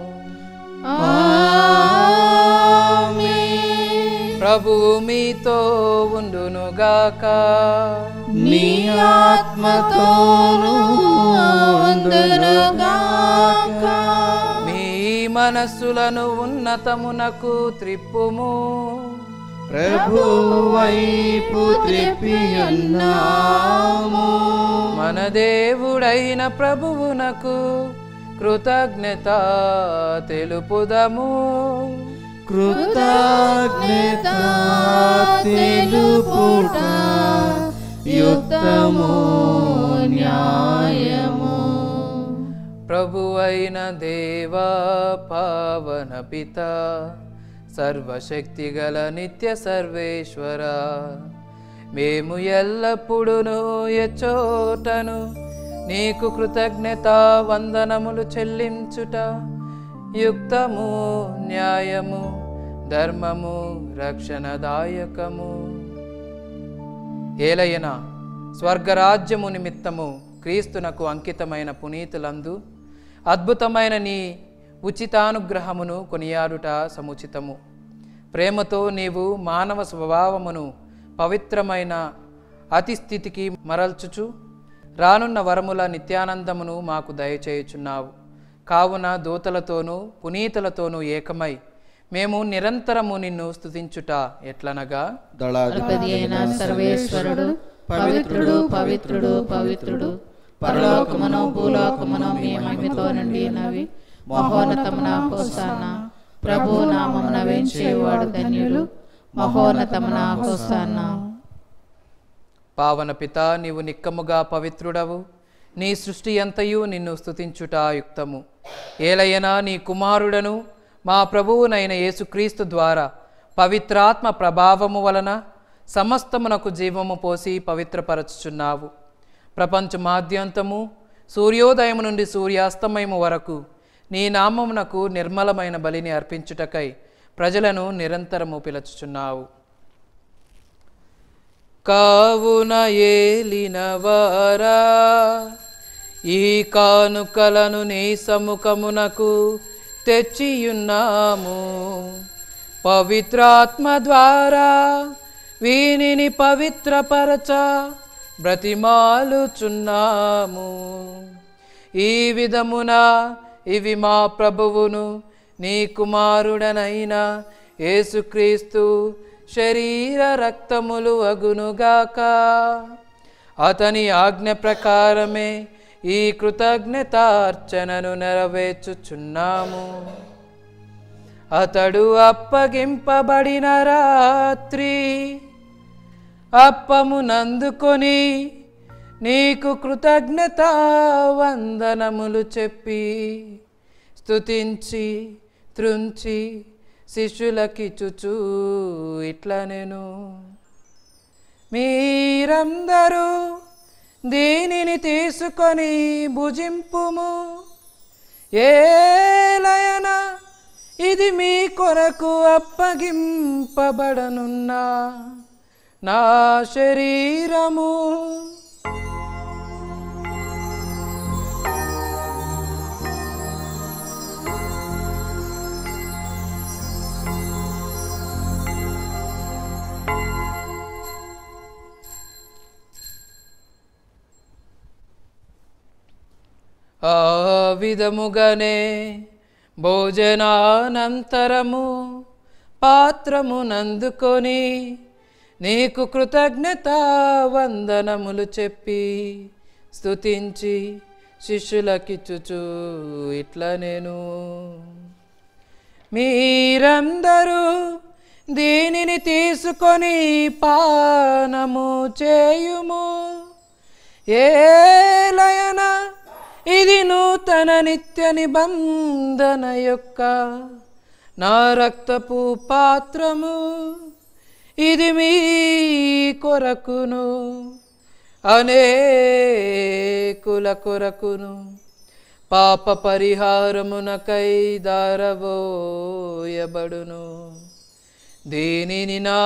ప్రభువు మీతో ఉండునుగాక నీ ఆత్మతోను మీ మనస్సులను ఉన్నతమునకు త్రిప్పుము ప్రభు వైపు త్రిప్పి ఉన్నాము మన దేవుడైన ప్రభువునకు కృతజ్ఞత తెలుపుదము కృతజ్ఞత తెలుపుట యుక్తము న్యాయము ప్రభు అయిన దేవా పావన పిత సర్వశక్తిగల నిత్య సర్వేశ్వర మేము ఎల్లప్పుడూ ఎచోటను నీకు కృతజ్ఞత వందనములు చెల్లించుట యుక్తము న్యాయము ధర్మము రక్షణదాయకము ఏలయన స్వర్గరాజ్యము నిమిత్తము క్రీస్తునకు అంకితమైన పునీతులందు అద్భుతమైన నీ ఉచితానుగ్రహమును కొనియాడుట సముచితము ప్రేమతో నీవు మానవ స్వభావమును పవిత్రమైన అతి స్థితికి మరల్చుచు రానున్న వరముల నిత్యానందమును మాకు దయచేయుచున్నావు కావున దూతలతోనూ పునీతులతోనూ ఏకమై మేము నిరంతరము నిన్ను స్తుతించుట ఎట్లనగా అధిపతి అయిన సర్వేశ్వరుడు పవిత్రుడు పవిత్రుడు పవిత్రుడు పరలోకమును భూలోకమును మీ మహిమతో నిండినవి మహోన్నతమున హోసాన ప్రభు నామమున వేంచేవాడు ధన్యులు మహోన్నతమున హోసాన పావన పిత నీవు నిక్కముగా పవిత్రుడవు నీ సృష్టి అంతయు నిన్ను స్తుతించుట యుక్తము ఏలయనా నీ కుమారుడను మా ప్రభువునైన యేసుక్రీస్తు ద్వారా పవిత్రాత్మ ప్రభావము వలన సమస్తమునకు జీవము పోసి పవిత్రపరచుచున్నావు ప్రపంచ మాద్యంతము సూర్యోదయము నుండి సూర్యాస్తమయము వరకు నీ నామమునకు నిర్మలమైన బలిని అర్పించుటకై ప్రజలను నిరంతరము పిలుచుచున్నావు కావున ఏలినవారా ఈ కానుకలను నీ సముఖమునకు తెచ్చియున్నాము పవిత్రాత్మ ద్వారా వీనిని పవిత్రపరచ బ్రతిమాలుచున్నాము ఈ విధమున ఇవి మా ప్రభువును నీ కుమారుడనైన యేసుక్రీస్తు శరీర రక్తములు అగునుగాక అతని ఆజ్ఞ ప్రకారమే ఈ కృతజ్ఞతార్చనను నెరవేర్చుచున్నాము అతడు అప్పగింపబడిన రాత్రి అప్పమునందుకొని నీకు కృతజ్ఞత వందనములు చెప్పి స్తుతించి త్రుంచి శిష్యులకిచ్చుచూ ఇట్లా నేను మీరందరూ దీనిని తీసుకొని భుజింపుము ఏలయన ఇది మీ కొరకు అప్పగింపబడనున్న నా శరీరము ఆ విధముగానే భోజనానంతరము పాత్రమునందుకొని నీకు కృతజ్ఞత వందనములు చెప్పి స్తుతించి శిష్యులకిచ్చుచు ఇట్లా నేను మీరందరూ దీనిని తీసుకొని పానము చేయుము ఏలయన ఇది నూతన నిత్య నిబంధన యొక్క నా రక్తపు పాత్రము ఇది మీ కొరకును అనేకుల కొరకును పాప పరిహారమునకై దారవోయబడును దీనిని నా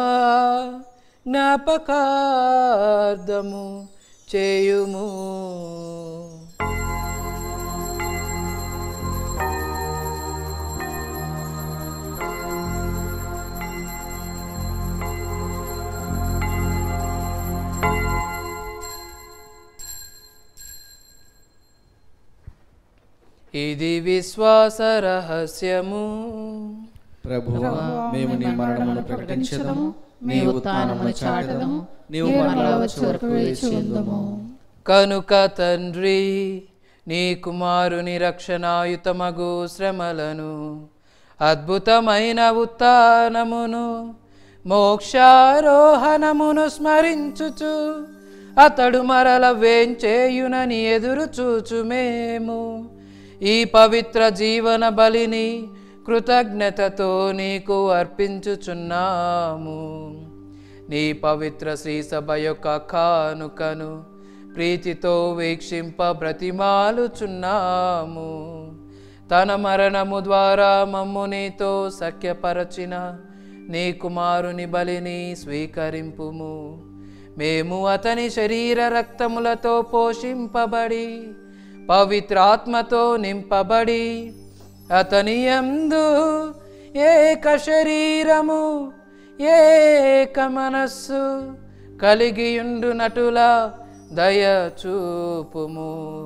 జ్ఞాపకార్థము చేయుము ఇది విశ్వాస రహస్యము ప్రభువా మేము నీ మరణమును ప్రకటించదము నీ ఉత్థానమును చాటదము నీవు మరలా వచ్చే వరకు వేచి ఉందము కనుక తండ్రి నీ కుమారుని రక్షణాయుతమగు శ్రమలను అద్భుతమైన ఉత్థానమును మోక్షారోహణమును స్మరించుచు అతడు మరల వేంచేయునని ఎదురు చూచు మేము ఈ పవిత్ర జీవన బలిని కృతజ్ఞతతో నీకు అర్పించుచున్నాము నీ పవిత్ర శ్రీ సభ యొక్క కానుకను ప్రీతితో వీక్షింప బ్రతిమాలుచున్నాము తన మరణము ద్వారా మమ్ము నీతో సఖ్యపరచిన నీ కుమారుని బలిని స్వీకరింపుము మేము అతని శరీర రక్తములతో పోషింపబడి పవిత్రాత్మతో నింపబడి అతని యందు ఏక శరీరము ఏక మనస్సు కలిగియుండునటులా దయ చూపుము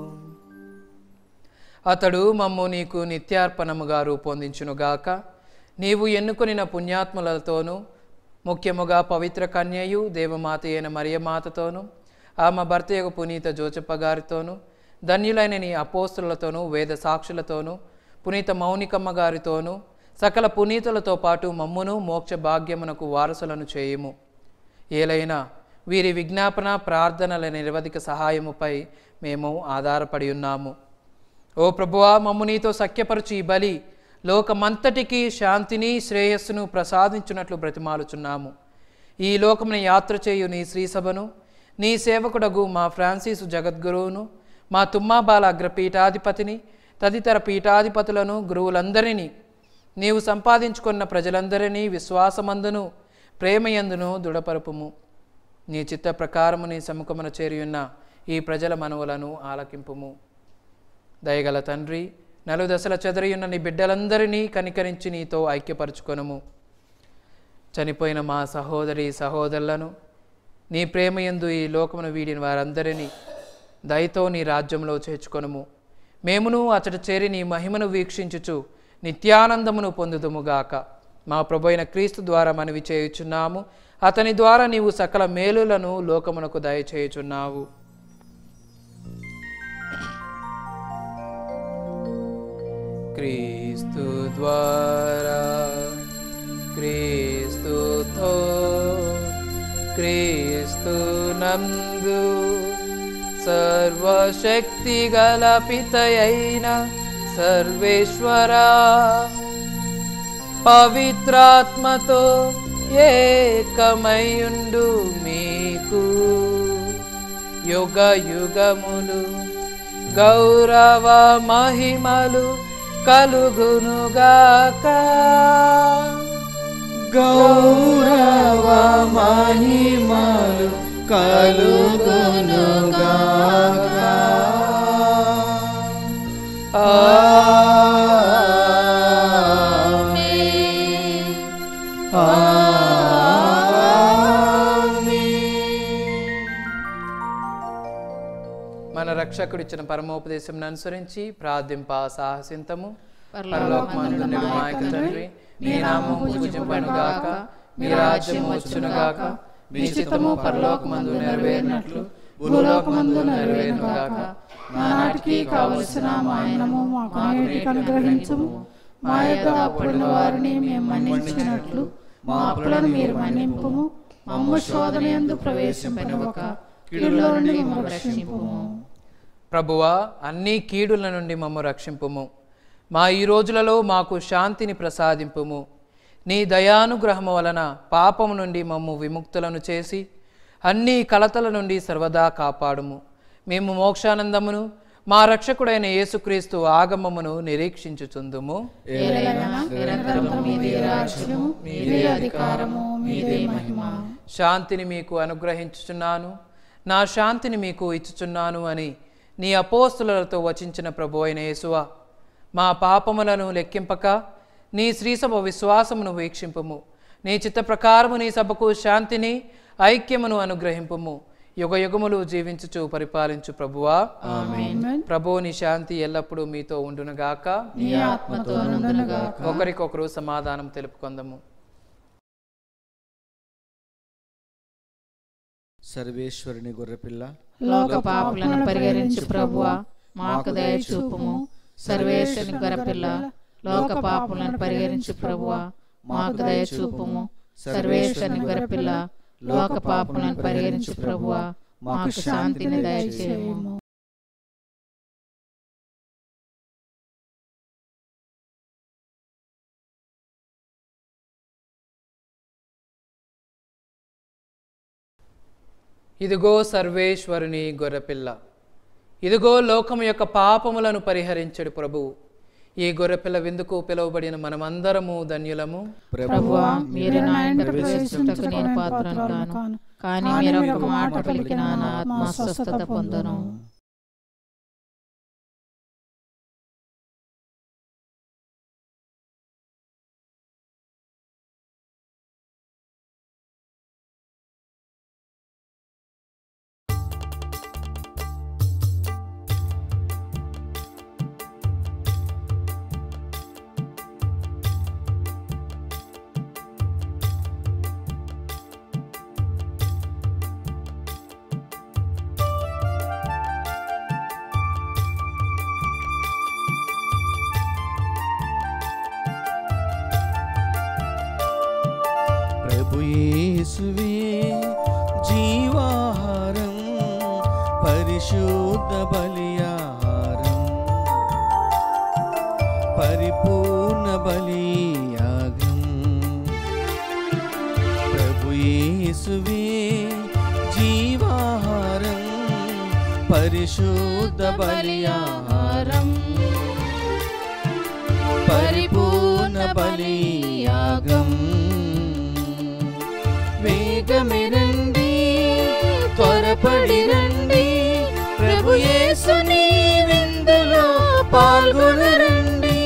అతడు మమ్ము నీకు నిత్యార్పణముగా రూపొందించునుగాక నీవు ఎన్నుకొనిన పుణ్యాత్ములతోనూ ముఖ్యముగా పవిత్ర కన్యయు దేవమాత అయిన మరియమాతతోనూ ఆమె భర్త యొక్క పునీత జోచప్ప గారితోనూ ధన్యులైన నీ అపోస్తులతోనూ వేద సాక్షులతోనూ పునీత మౌనికమ్మ గారితోనూ సకల పునీతులతో పాటు మమ్మును మోక్ష భాగ్యమునకు వారసులను చేయుము ఏలైనా వీరి విజ్ఞాపన ప్రార్థనల నిరవధిక సహాయముపై మేము ఆధారపడి ఉన్నాము ఓ ప్రభువా మమ్ము నీతో సఖ్యపరచు ఈ బలి లోకమంతటికి శాంతిని శ్రేయస్సును ప్రసాదించున్నట్లు బ్రతిమాలుచున్నాము ఈ లోకమున యాత్ర చేయు నీ శ్రీసభను నీ సేవకుడగు మా ఫ్రాన్సిస్ జగద్గురువును మా తుమ్మాబాల అగ్రపీఠాధిపతిని తదితర పీఠాధిపతులను గురువులందరినీ నీవు సంపాదించుకున్న ప్రజలందరినీ విశ్వాసమందును ప్రేమయందును దృఢపరుపుము నీ చిత్త ప్రకారము నీ సముఖమున చేరియున్న ఈ ప్రజల మనవులను ఆలకింపుము దయగల తండ్రి నలుదశల చెదరియున్న నీ బిడ్డలందరినీ కనికరించి నీతో ఐక్యపరచుకొనుము చనిపోయిన మా సహోదరి సహోదరులను నీ ప్రేమయందు ఈ లోకమును వీడిన వారందరినీ దయతో నీ రాజ్యంలో చేర్చుకొనుము మేమును అతడు చేరి నీ మహిమను వీక్షించుచు నిత్యానందమును పొందుదుముగాక మా ప్రభు అయిన క్రీస్తు ద్వారా మనవి చేయుచున్నాము అతని ద్వారా నీవు సకల మేలులను లోకమునకు దయచేయుచున్నావు క్రీస్తు ద్వారా క్రీస్తుతో క్రీస్తు నందు సర్వశక్తి గల పితయైన సర్వేశ్వరా పవిత్రాత్మతో ఏకమయుండు మీకు యుగ యుగములు గౌరవ మహిమలు కలుగునుగాక గౌరవ మహిమలు కలుగునుగాక మన రక్షకుడిచ్చిన పరమోపదేశం అనుసరించి ప్రార్థింప సాహసింతము పరలోకమందున్న పరలోకమందున్న మా మా యొక్క యొక్క తండ్రి, తండ్రి మీ నామం పూజింపబడుగాక మీ రాజ్యం వచ్చునుగాక మీ చిత్తము పరలోకమందు నెరవేరినట్లు భూలోకమందు నెరవేరునుగాక నానాటికి కావలసిన మా అన్నము మాకు నేటికి అనుగ్రహించము మా యొక్క అప్పుడున్న వారిని మేము మన్నించినట్లు మా అప్పులను మీరు మన్నింపుము మమ్ము శోధన యందు ప్రవేశింపనివ్వక కీడులో నుండి మమ్ము రక్షింపుము ప్రభువా అన్ని కీడుల నుండి మమ్ము రక్షింపుము మా ఈ రోజులలో మాకు శాంతిని ప్రసాదింపుము నీ దయానుగ్రహము వలన పాపము నుండి మమ్ము విముక్తులను చేసి అన్ని కలతల నుండి సర్వదా కాపాడుము మేము మోక్షానందమును మా రక్షకుడైన యేసుక్రీస్తు ఆగమమును నిరీక్షించుచుందుము ఏలైనా నిరంతరము మీదే రాజ్యము మీదే అధికారము మీదే మహిమ శాంతిని మీకు అనుగ్రహించుచున్నాను నా శాంతిని మీకు ఇచ్చుచున్నాను అని నీ అపోస్తులతో వచించిన ప్రభు అయిన యేసువా మా పాపములను లెక్కింపక నీ శ్రీసభ విశ్వాసమును వీక్షింపుము నీ చిత్త ప్రకారము నీ సభకు శాంతిని ఐక్యమును అనుగ్రహింపుము యుగ యుగములు జీవించుచు పరిపాలించు ప్రభువా ప్రభు నీ శాంతి ఎల్లప్పుడూ మీతో ఉండునుగాక నీ ఆత్మతో నుండునుగాక ఒకరికొకరు సమాధానం తెలుపుకుందము సర్వేశ్వరుని గొర్రెపిల్ల లోక పాపులను పరిహరించు ప్రభువా మాకు దయ చూపుము సర్వేశ్వని గొరపిల్ల లోక పాపులను పరిహరించు ప్రభువా మాకు దయ చూపుము సర్వేశ్వని గొరపిల్ల లోక పాపులను పరిహరించు ప్రభువా మాకు శాంతిని దయచేయము ఇదిగో సర్వేశ్వరుని గొర్రెపిల్ల ఇదిగో లోకము యొక్క పాపములను పరిహరించడు ప్రభువు ఈ గొర్రెపిల్ల విందుకు పిలువబడిన మనమందరము ధన్యులము ప్రభువా మీరు నా ఇంట ప్రవేశించుటకు నేను పాత్రను కాను కానీ మీరు ఒక మాట పలికిన నా ఆత్మ స్వస్థత పొందును ప్రభు యేసువే జీవాహారం పరిశుద్ధ బలియాహారం పరిపూర్ణ బలియాగం ప్రభు యేసువే జీవాహారం పరిశుద్ధ బలియాహారం పరిపూర్ణ బలియాగం వేగమిరండి త్వరపడి రండి ప్రభు యేసుని విందులో పాల్గొనరండి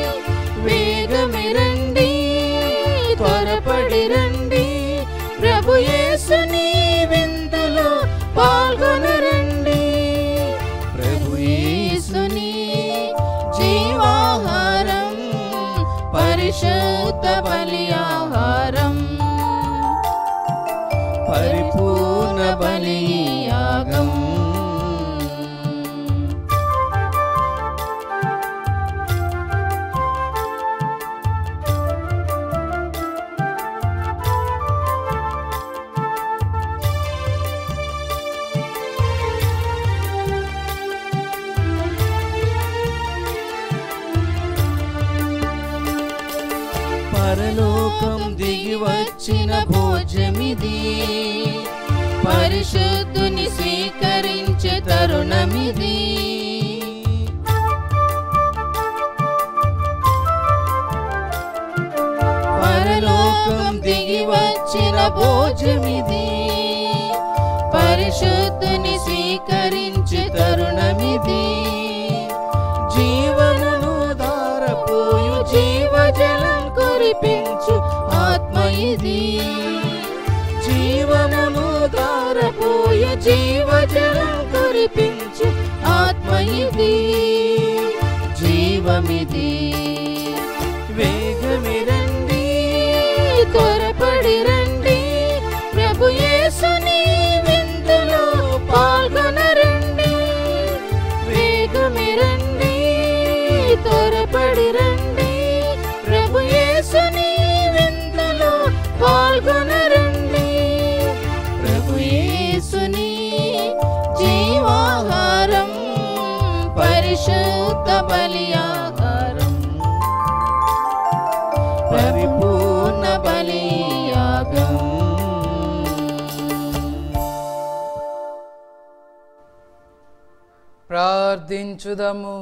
వేగమిరండి త్వరపడి రండి ప్రభు యేసుని విందులో పాల్గొనరండి ప్రభు యేసుని జీవాహారం పరిశుద్ధ బలియాహారం పరిపూర్ణ బలియాగం పరలోకం దిగి వచ్చిన భోజమిది పరిశుద్ధుని స్వీకరించే తరుణమిది పరలోకం దిగి వచ్చిన భోజమిది పరిశుద్ధుని స్వీకరించే తరుణమిది జీవనను దారపోయు జీవజలం కురిపించు ఆత్మ ఇది జీవనను దారపోయు జీవజలం కురిపించు ఆత్మ ఇది జీవమిది వేగమిరండి త్వరపడి రండి ప్రభు యేసుని విందులో పాల్గొనరండి వేగమిరండి త్వరపడి రండి ప్రభు యేసుని విందులో ప్రార్థించుదము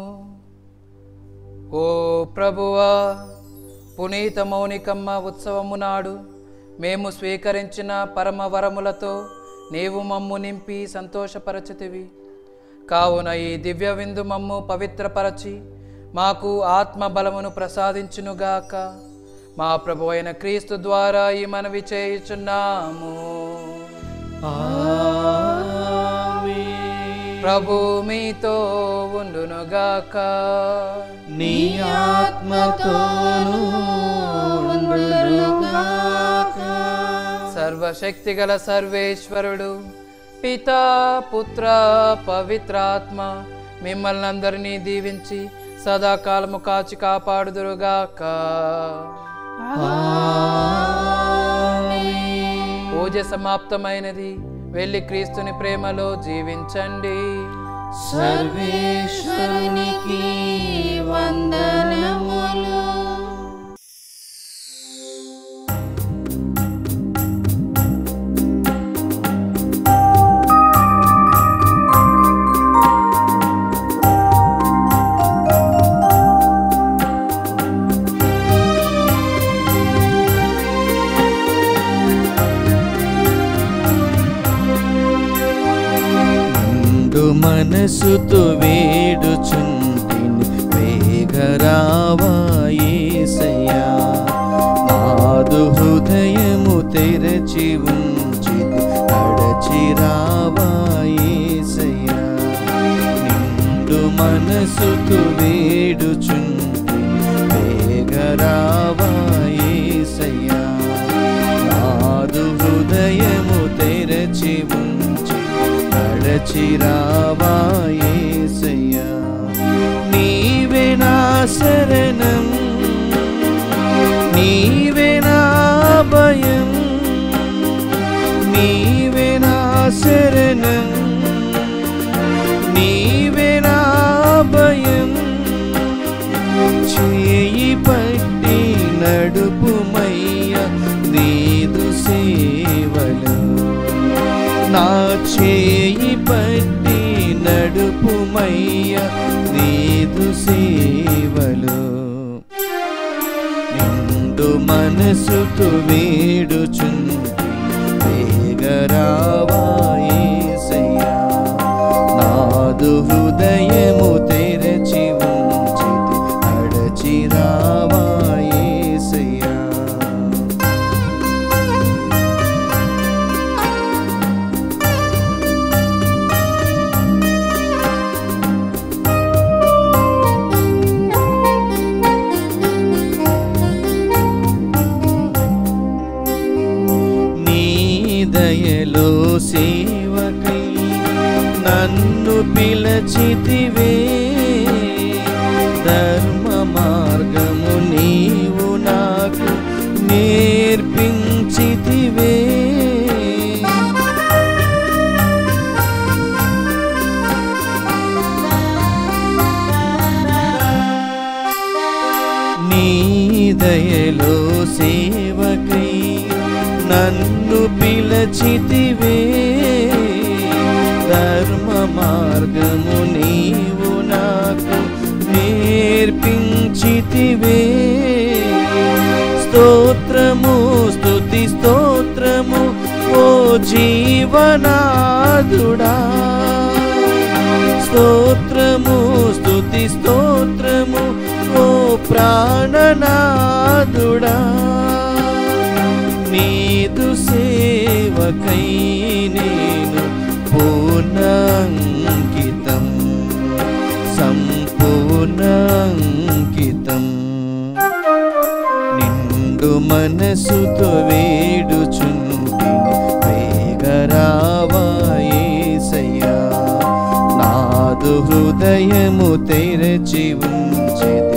ఓ ప్రభువా పునీత మౌనికమ్మ ఉత్సవము నాడు మేము స్వీకరించిన పరమ వరములతో నీవు మమ్ము నింపి సంతోషపరచితివి కావున ఈ దివ్య విందు మమ్ము పవిత్రపరచి మాకు ఆత్మ బలమును ప్రసాదించునుగాక మా ప్రభు అయిన క్రీస్తు ద్వారా ఈ మనవి చేయుచున్నాము ప్రభు మీతో ఉండునుగాక నీ ఆత్మతోను ఉండునుగాక. సర్వశక్తిగల సర్వేశ్వరుడు పితా పుత్ర పవిత్రాత్మ మిమ్మల్ని అందరినీ దీవించి సదాకాలము కాచి కాపాడుదురుగాక పూజ సమాప్తమైనది వెళ్ళి క్రీస్తుని ప్రేమలో జీవించండి సర్వేశ్వరునికి వందనములు నిండు మనసుతో వేడుచుంటిని వేగరావాయేసయ్యా నాదు హృదయము తెరచి ఉంచితి నడచిరావాయేసయ్యా నిండు మనసుతో వేడుచుంటిని వేగరావాయేసయ్యా నాదు హృదయము తెరచి ఉంచి నడచిరావాయేసయ్యా నీవే నా శరణం నీవే నా భయం నీవే నా శరణం నీవే నా భయం చేయి పట్టి నడుపుమయ్య నీదు సేవలు నా చేయి పట్టి నడుపుమయ్య నీదు సేవలు నిండు మనసుతో వేడుచుంది వేగరావాయేసయ్యా నాదు హృదయము తెరచి ఉంచితి నడచిరావాయేసయ్యా నీ దయలో సేవకై నన్ను పిలచితివే ధర్మ మార్గము నీవు నాకు నేర్పించితివే నీ దయలో సేవకై నన్ను పిలచితివే ధర్మ మార్గము నీవు నాకు నేర్పించితివే స్తోత్రము స్తుతి స్తోత్రము ఓ జీవనాదుడా స్తోత్రము స్తుతి స్తోత్రము ఓ ప్రాణనాదుడా నీదు సేవకై నేను పూర్ణంకితం సంపూర్ణంకితం నిండు మనసుతో వేడుచుంటి వేగరావాయేసయ్యా నాదు హృదయము తెరచి ఉంచితి